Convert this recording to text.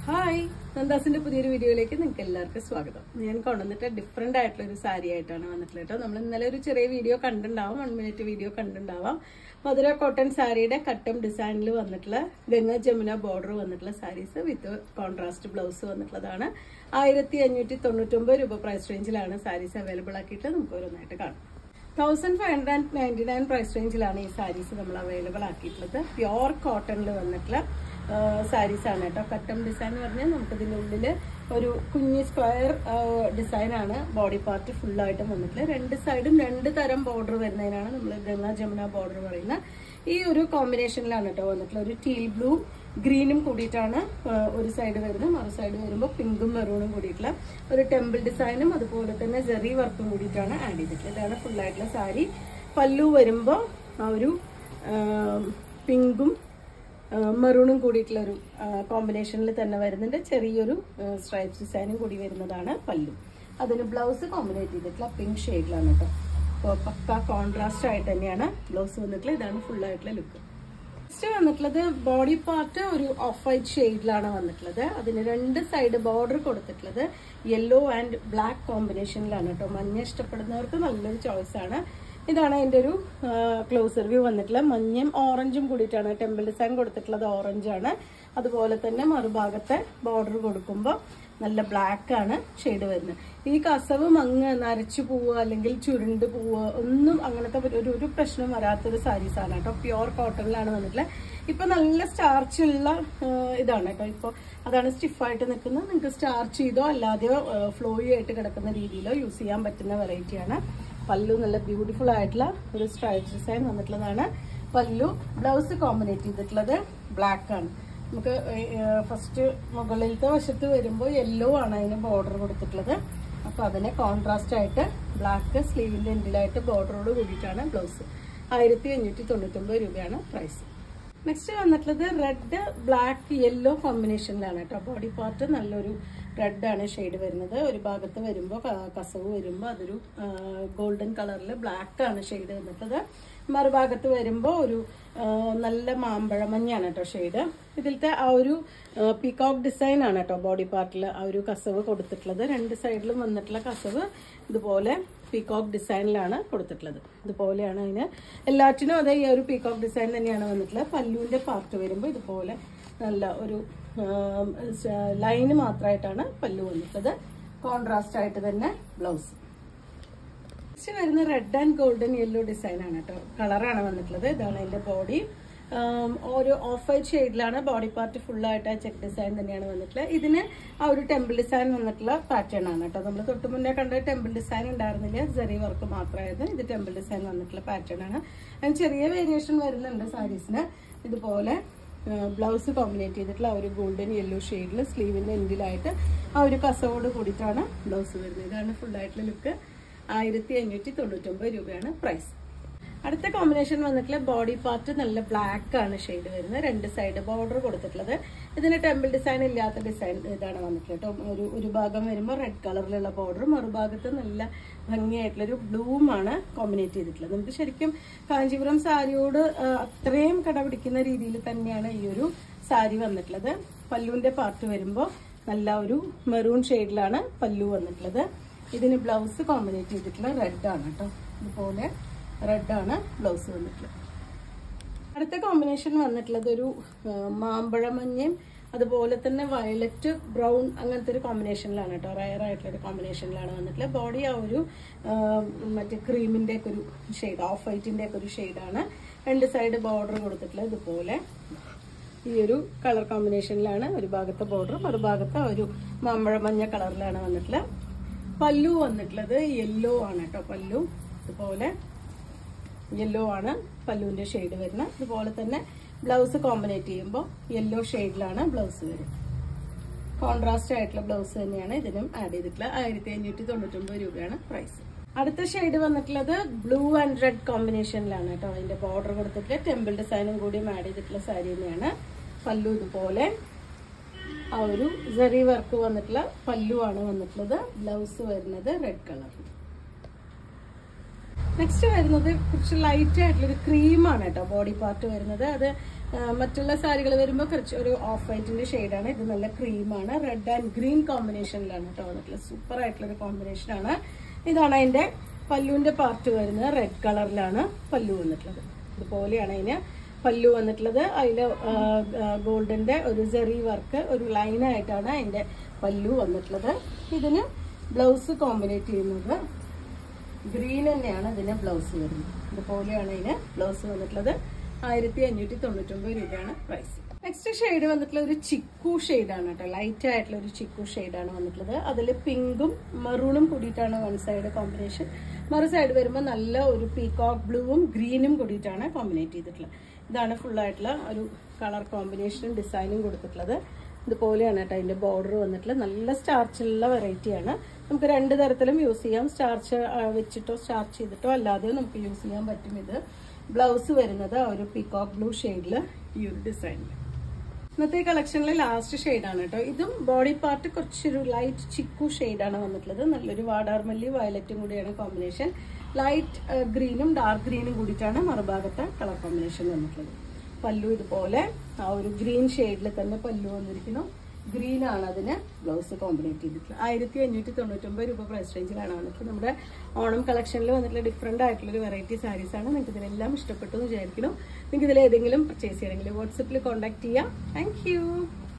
hi നന്ദാസിന്റെ പുതിയൊരു വീഡിയോയിലേക്ക് നിങ്ങൾക്ക് എല്ലാവർക്കും സ്വാഗതം ഞാൻ കൊണ്ടുവന്നിട്ട് ഡിഫറെന്റ് ആയിട്ടുള്ള ഒരു സാരി ആയിട്ടാണ് വന്നിട്ടുള്ളത് കേട്ടോ നമ്മൾ ഇന്നലെ ഒരു ചെറിയ വീഡിയോ കണ്ടിട്ടുണ്ടാവാം വൺ മിനിറ്റ് വീഡിയോ കണ്ടിട്ടുണ്ടാവാം മധുര കോട്ടൺ സാരിയുടെ കട്ടം ഡിസൈനിൽ വന്നിട്ടുള്ള ഗംഗ ജമുന ബോർഡർ വന്നിട്ടുള്ള സാരീസ് വിത്ത് കോൺട്രാസ്റ്റ് ബ്ലൗസ് വന്നിട്ടുള്ളതാണ് ആയിരത്തി അഞ്ഞൂറ്റി തൊണ്ണൂറ്റൊമ്പത് രൂപ പ്രൈസ് റേഞ്ചിലാണ് സാരീസ് അവൈലബിൾ ആക്കിയിട്ട് നമുക്ക് ഓരോന്നായിട്ട് കാണാം thousand five hundred and ninety nine price റേഞ്ചിലാണ് ഈ സാരീസ് നമ്മൾ അവൈലബിൾ ആക്കിയിട്ടുള്ളത് പ്യോർ കോട്ടണിൽ വന്നിട്ടുള്ള സാരീസ് ആണ് കേട്ടോ കട്ടം ഡിസൈൻ എന്ന് പറഞ്ഞാൽ നമുക്ക് ഇതിൻ്റെ ഉള്ളിൽ ഒരു കുഞ്ഞ് സ്ക്വയർ ഡിസൈൻ ആണ് ബോഡി പാർട്ട് ഫുള്ളായിട്ടും വന്നിട്ടുള്ളത് രണ്ട് സൈഡും രണ്ട് തരം ബോർഡർ വരുന്നതിനാണ് നമ്മൾ ഗംഗാ ജമുന ബോർഡർ പറയുന്നത് ഈ ഒരു കോമ്പിനേഷനിലാണ് കേട്ടോ വന്നിട്ടുള്ളത് ഒരു ടീൽ ബ്ലൂ ഗ്രീനും കൂടിയിട്ടാണ് ആ, ഒരു സൈഡ് വരുന്നത് മറു സൈഡ് വരുമ്പോൾ പിങ്കും മെറൂണും കൂടിയിട്ടുള്ള ഒരു ടെമ്പിൾ ഡിസൈനും അതുപോലെ തന്നെ ജെറി വർക്കും കൂടിയിട്ടാണ് ആഡ് ചെയ്തിട്ടുള്ളത് ഇതാണ് ഫുള്ളായിട്ടുള്ള സാരി പല്ലു വരുമ്പോൾ ആ ഒരു ആ, പിങ്കും മെറൂണും കൂടിയിട്ടുള്ള ഒരു കോമ്പിനേഷനിൽ തന്നെ വരുന്നുണ്ട് ചെറിയൊരു സ്ട്രൈപ്സ് ഡിസൈനും കൂടി വരുന്നതാണ് പല്ലു അതിന് ബ്ലൗസ് കോമ്പിനേറ്റ് ചെയ്തിട്ടുള്ള പിങ്ക് ഷെയ്ഡിലാണ് കേട്ടോ അപ്പോൾ പക്ക കോൺട്രാസ്റ്റ് ആയിട്ട് തന്നെയാണ് ബ്ലൗസ് വന്നിട്ടുള്ളത് ഇതാണ് ഫുൾ ആയിട്ടുള്ള ലുക്ക് നെക്സ്റ്റ് വന്നിട്ടുള്ളത് ബോഡി പാർട്ട് ഒരു ഓഫ് വൈറ്റ് ഷെയ്ഡിലാണ് വന്നിട്ടുള്ളത് അതിന് രണ്ട് സൈഡ് ബോർഡർ കൊടുത്തിട്ടുള്ളത് യെല്ലോ ആൻഡ് ബ്ലാക്ക് കോമ്പിനേഷനിലാണ് കേട്ടോ മഞ്ഞ ഇഷ്ടപ്പെടുന്നവർക്ക് നല്ലൊരു ചോയ്സ് ആണ് ഇതാണ് അതിന്റെ ഒരു ക്ലോസർ വ്യൂ വന്നിട്ടുള്ള മഞ്ഞയും ഓറഞ്ചും കൂടിയിട്ടാണ് ടെമ്പിൾ ഡിസൈൻ കൊടുത്തിട്ടുള്ളത് ഓറഞ്ച് ആണ് അതുപോലെ തന്നെ മറുഭാഗത്തെ ബോർഡർ കൊടുക്കുമ്പോൾ നല്ല ബ്ലാക്ക് ആണ് ഷെയ്ഡ് വരുന്നത് ഈ കസവ് മങ്ങ് നരച്ചു പോവുക അല്ലെങ്കിൽ ചുരുണ്ട് പോവുക ഒന്നും അങ്ങനത്തെ ഒരു ഒരു- ഒരു പ്രശ്നം വരാത്തൊരു സാരീസ് ആണ് കേട്ടോ പ്യുവർ കോട്ടണിലാണ് വന്നിട്ടുള്ളത് ഇപ്പൊ നല്ല സ്റ്റാർച്ച് ഉള്ള ആ, ഇതാണ് കേട്ടോ ഇപ്പൊ അതാണ് സ്റ്റിഫായിട്ട് നിൽക്കുന്നത് നിങ്ങൾക്ക് സ്റ്റാർച്ച് ചെയ്തോ അല്ലാതെയോ ഫ്ലോയി ആയിട്ട് കിടക്കുന്ന രീതിയിലോ യൂസ് ചെയ്യാൻ പറ്റുന്ന വെറൈറ്റിയാണ് പല്ലു നല്ല ബ്യൂട്ടിഫുൾ ആയിട്ടുള്ള ഒരു സ്ട്രൈപ്പ് ഡിസൈൻ വന്നിട്ടുള്ളതാണ് പല്ലു ബ്ലൗസ് കോമ്പിനേറ്റ് ചെയ്തിട്ടുള്ളത് ബ്ലാക്ക് ആണ് നമുക്ക് ഫസ്റ്റ് മുകളിലത്തെ വശത്ത് വരുമ്പോൾ യെല്ലോ ആണ് അതിന് ബോർഡർ കൊടുത്തിട്ടുള്ളത് അപ്പൊ അതിന് കോൺട്രാസ്റ്റ് ആയിട്ട് ബ്ലാക്ക് സ്ലീവിന്റെ എൻഡിലായിട്ട് ബോർഡറോട് കൂടിയിട്ടാണ് ബ്ലൗസ് ആയിരത്തി അഞ്ഞൂറ്റി തൊണ്ണൂറ്റൊമ്പത് രൂപയാണ് പ്രൈസ് നെക്സ്റ്റ് വന്നിട്ടുള്ളത് റെഡ് ബ്ലാക്ക് യെല്ലോ കോമ്പിനേഷനിലാണ് കേട്ടോ ബോഡി പാർട്ട് നല്ലൊരു റെഡ് ആണ് ഷെയ്ഡ് വരുന്നത് ഒരു ഭാഗത്ത് വരുമ്പോൾ കസവ് വരുമ്പോൾ അതൊരു ഗോൾഡൻ കളറിൽ ബ്ലാക്ക് ആണ് ഷെയ്ഡ് വന്നിട്ടുള്ളത് മറുഭാഗത്ത് വരുമ്പോൾ ഒരു ആ, നല്ല മാമ്പഴ മഞ്ഞാണ് കേട്ടോ ഷെയ്ഡ് ഇതിലത്തെ ആ ഒരു പീകോക്ക് ഡിസൈൻ ആണ് കേട്ടോ ബോഡി പാർട്ടിൽ ആ ഒരു കസവ് കൊടുത്തിട്ടുള്ളത് രണ്ട് സൈഡിലും വന്നിട്ടുള്ള കസവ് ഇതുപോലെ പീകോക്ക് ഡിസൈനിലാണ് കൊടുത്തിട്ടുള്ളത് ഇതുപോലെയാണ് അതിന് എല്ലാറ്റിനും അതേ ഈ ഒരു പീകോക്ക് ഡിസൈൻ തന്നെയാണ് വന്നിട്ടുള്ളത് പല്ലുവിന്റെ പാർട്ട് വരുമ്പോൾ ഇതുപോലെ നല്ല ഒരു ലൈന് മാത്രമായിട്ടാണ് പല്ലു വന്നിട്ടുള്ളത് കോൺട്രാസ്റ്റ് ആയിട്ട് തന്നെ ബ്ലൗസ് നെക്സ്റ്റ് വരുന്ന red and golden yellow design ആണ് കേട്ടോ കളറാണ് വന്നിട്ടുള്ളത് ഇതാണ് അതിന്റെ ബോഡി ഒരു ഓഫ് വൈറ്റ് ഷെയ്ഡിലാണ് ബോഡി പാർട്ട് ഫുൾ ആയിട്ട് ചെക്ക് ഡിസൈൻ തന്നെയാണ് വന്നിട്ടുള്ളത് ഇതിന് ആ ഒരു ടെമ്പിൾ ഡിസൈൻ വന്നിട്ടുള്ള പാറ്റേൺ ആണ് കേട്ടോ നമ്മൾ തൊട്ട് മുന്നേ കണ്ട ടെമ്പിൾ ഡിസൈൻ ഉണ്ടായിരുന്നില്ല ജെറി വർക്ക് മാത്രമായിരുന്നു ഇത് ടെമ്പിൾ ഡിസൈൻ വന്നിട്ടുള്ള പാറ്റേൺ ആണ് അതിന് ചെറിയ വേരിയേഷൻ വരുന്നുണ്ട് സാരീസിന് ഇതുപോലെ ബ്ലൗസ് കോമ്പിനേറ്റ് ചെയ്തിട്ടുള്ള ആ ഒരു ഗോൾഡൻ യെല്ലോ ഷെയ്ഡിൽ സ്ലീവിന്റെ എൻഡിലായിട്ട് ആ ഒരു കസവോട് കൂടിയിട്ടാണ് ബ്ലൗസ് വരുന്നത് ഇതാണ് ഫുൾ ആയിട്ടുള്ള ലുക്ക് ആയിരത്തി അഞ്ഞൂറ്റി തൊണ്ണൂറ്റൊമ്പത് രൂപയാണ് പ്രൈസ് അടുത്ത കോമ്പിനേഷൻ വന്നിട്ടുള്ള ബോഡി പാർട്ട് നല്ല ബ്ലാക്ക് ആണ് ഷെയ്ഡ് വരുന്നത് രണ്ട് സൈഡ് ബോർഡർ കൊടുത്തിട്ടുള്ളത് ഇതിന് ടെമ്പിൾ ഡിസൈൻ ഇല്ലാത്ത ഡിസൈൻ ഇതാണ് വന്നിട്ടുള്ളത് കേട്ടോ ഒരു ഒരു ഭാഗം വരുമ്പോൾ റെഡ് കളറിലുള്ള ബോർഡർ മറുഭാഗത്ത് നല്ല ഭംഗിയായിട്ടുള്ള ഒരു ബ്ലൂം ആണ് കോമ്പിനേറ്റ് ചെയ്തിട്ടുള്ളത് നമുക്ക് ശരിക്കും കാഞ്ചീപുരം സാരിയോട് ആ, അത്രയും കടപിടിക്കുന്ന രീതിയിൽ തന്നെയാണ് ഈ ഒരു സാരി വന്നിട്ടുള്ളത് പല്ലുവിന്റെ പാർട്ട് വരുമ്പോൾ നല്ല ഒരു മെറൂൺ ഷെയ്ഡിലാണ് പല്ലു വന്നിട്ടുള്ളത് ഇതിന് ബ്ലൗസ് കോമ്പിനേറ്റ് ചെയ്തിട്ടുള്ള റെഡ് ആണ് കേട്ടോ ഇതുപോലെ റെഡ് ആണ് ബ്ലൗസ് വന്നിട്ടുള്ളത് അടുത്ത കോമ്പിനേഷൻ വന്നിട്ടുള്ളത് ഒരു ആ, മാമ്പഴ മഞ്ഞയും അതുപോലെ തന്നെ വയലറ്റ് ബ്രൗൺ അങ്ങനത്തെ ഒരു കോമ്പിനേഷനിലാണ് കേട്ടോ റയർ ആയിട്ടുള്ള ഒരു കോമ്പിനേഷനിലാണ് വന്നിട്ടുള്ളത് ബോഡി ആ ഒരു ആ, മറ്റേ ക്രീമിന്റെ ഒക്കെ ഒരു ഷെയ്ഡ് ഓഫ് വൈറ്റിന്റെ ഒക്കെ ഒരു ഷെയ്ഡാണ് രണ്ട് സൈഡ് ബോർഡർ കൊടുത്തിട്ടുള്ളത് ഇതുപോലെ ഈ ഒരു കളർ കോമ്പിനേഷനിലാണ് ഒരു ഭാഗത്തെ ബോർഡർ മറുഭാഗത്ത് ആ ഒരു മാമ്പഴ മഞ്ഞ കളറിലാണ് വന്നിട്ടുള്ളത് പല്ലു വന്നിട്ടുള്ളത് യെല്ലോ ആണ് കേട്ടോ പല്ലു ഇതുപോലെ യെല്ലോ ആണ് പല്ലുവിന്റെ ഷെയ്ഡ് വരുന്നത് അതുപോലെ തന്നെ ബ്ലൗസ് കോമ്പിനേറ്റ് ചെയ്യുമ്പോൾ യെല്ലോ ഷെയ്ഡിലാണ് ബ്ലൗസ് വരുന്നത് കോൺട്രാസ്റ്റ് ആയിട്ടുള്ള ബ്ലൗസ് തന്നെയാണ് ഇതിനും ആഡ് ചെയ്തിട്ടുള്ളത് ആയിരത്തി അഞ്ഞൂറ്റി തൊണ്ണൂറ്റൊമ്പത് രൂപയാണ് പ്രൈസ് അടുത്ത ഷെയ്ഡ് വന്നിട്ടുള്ളത് ബ്ലൂ ആൻഡ് റെഡ് കോമ്പിനേഷനിലാണ് കേട്ടോ അതിന്റെ ബോർഡർ കൊടുത്തിട്ട് ടെമ്പിൾ ഡിസൈനും കൂടിയും ആഡ് ചെയ്തിട്ടുള്ള സാരി തന്നെയാണ് പല്ലു ഇതുപോലെ ആ ഒരു ജെറി വർക്ക് വന്നിട്ടുള്ള പല്ലു ആണ് വന്നിട്ടുള്ളത് ബ്ലൗസ് വരുന്നത് റെഡ് കളറിൽ നെക്സ്റ്റ് വരുന്നത് കുറച്ച് ലൈറ്റ് ആയിട്ടുള്ള ഒരു ക്രീമാണ് കേട്ടോ ബോഡി പാർട്ട് വരുന്നത് അത് ആ, മറ്റുള്ള സാരികൾ വരുമ്പോൾ കുറച്ച് ഒരു ഓഫ് വൈറ്റിന്റെ ഷെയ്ഡാണ് ഇത് നല്ല ക്രീമാണ് റെഡ് ആൻഡ് ഗ്രീൻ കോമ്പിനേഷനിലാണ് കേട്ടോ വന്നിട്ടുള്ളത് സൂപ്പർ ആയിട്ടുള്ള ഒരു കോമ്പിനേഷൻ ആണ് ഇതാണ് അതിന്റെ പല്ലുവിന്റെ പാർട്ട് വരുന്നത് റെഡ് കളറിലാണ് പല്ലു വന്നിട്ടുള്ളത് ഇതുപോലെയാണ് അതിന് പല്ലു വന്നിട്ടുള്ളത് അതിൽ ഗോൾഡിന്റെ ഒരു ജെറി വർക്ക് ഒരു ലൈനായിട്ടാണ് അതിന്റെ പല്ലു വന്നിട്ടുള്ളത് ഇതിന് ബ്ലൗസ് കോമ്പിനേറ്റ് ചെയ്യുന്നത് ഗ്രീൻ തന്നെയാണ് ഇതിന് ബ്ലൗസ് വരുന്നത് ഇതുപോലെയാണ് ഇതിന് ബ്ലൗസ് വന്നിട്ടുള്ളത് ആയിരത്തി അഞ്ഞൂറ്റി തൊണ്ണൂറ്റൊമ്പത് രൂപയാണ് പ്രൈസ് നെക്സ്റ്റ് ഷെയ്ഡ് വന്നിട്ടുള്ള ഒരു ചിക്കു ഷെയ്ഡാണ് കേട്ടോ ലൈറ്റ് ആയിട്ടുള്ള ഒരു ചിക്കു ഷെയ്ഡാണ് വന്നിട്ടുള്ളത് അതിൽ പിങ്കും മെറൂണും കൂടിയിട്ടാണ് വൺ സൈഡ് കോമ്പിനേഷൻ മറു സൈഡ് വരുമ്പോൾ നല്ല ഒരു പീകോക്ക് ബ്ലൂവും ഗ്രീനും കൂടിയിട്ടാണ് കോമ്പിനേറ്റ് ചെയ്തിട്ടുള്ളത് ഇതാണ് ഫുള്ളായിട്ടുള്ള ഒരു കളർ കോമ്പിനേഷനും ഡിസൈനും കൊടുത്തിട്ടുള്ളത് ഇതുപോലെയാണ് കേട്ടോ അതിന്റെ ബോർഡർ വന്നിട്ടുള്ളത് നല്ല സ്റ്റാർച്ചുള്ള വെറൈറ്റിയാണ് നമുക്ക് രണ്ട് തരത്തിലും യൂസ് ചെയ്യാം സ്റ്റാർച്ച് വെച്ചിട്ടോ സ്റ്റാർച്ച് ചെയ്തിട്ടോ അല്ലാതെ നമുക്ക് യൂസ് ചെയ്യാൻ പറ്റും ഇത് ബ്ലൗസ് വരുന്നത് ആ ഒരു പീകോക്ക് ബ്ലൂ ഷെയ്ഡിൽ ഈ ഒരു ഡിസൈനിൽ ഇന്നത്തെ കളക്ഷനിലെ ലാസ്റ്റ് ഷെയ്ഡാണ് കേട്ടോ ഇതും ബോഡി പാർട്ട് കുറച്ചൊരു ലൈറ്റ് ചിക്കു ഷെയ്ഡാണ് വന്നിട്ടുള്ളത് നല്ലൊരു വാടാർമല്ലി വയലറ്റും കൂടിയാണ് കോമ്പിനേഷൻ ലൈറ്റ് ഗ്രീനും ഡാർക്ക് ഗ്രീനും കൂടിയിട്ടാണ് മറുഭാഗത്തെ കളർ കോമ്പിനേഷൻ വന്നിട്ടുള്ളത് പല്ലു ഇതുപോലെ ആ ഒരു ഗ്രീൻ ഷെയ്ഡിൽ തന്നെ പല്ലു വന്നിരിക്കുന്നു ഗ്രീൻ ആണ് അതിന് ബ്ലൗസ് കോമ്പിനേറ്റ് ചെയ്തിട്ടുള്ളത് ആയിരത്തി അഞ്ഞൂറ്റി തൊണ്ണൂറ്റൊമ്പത് രൂപ പ്രൈസ് റേഞ്ചിലാണ് വന്നിട്ട് നമ്മുടെ ഓണം കളക്ഷനിൽ വന്നിട്ടുള്ള ഡിഫറെൻ്റ് ആയിട്ടുള്ള ഒരു വെറൈറ്റി സാരീസ് ആണ് നിങ്ങൾക്ക് ഇതിലെല്ലാം ഇഷ്ടപ്പെട്ടു എന്ന് വിചാരിക്കുന്നു നിങ്ങൾക്ക് ഇതിൽ ഏതെങ്കിലും പർച്ചേസ് ചെയ്യണമെങ്കിൽ വാട്സപ്പിൽ കോൺടാക്ട് ചെയ്യാം താങ്ക്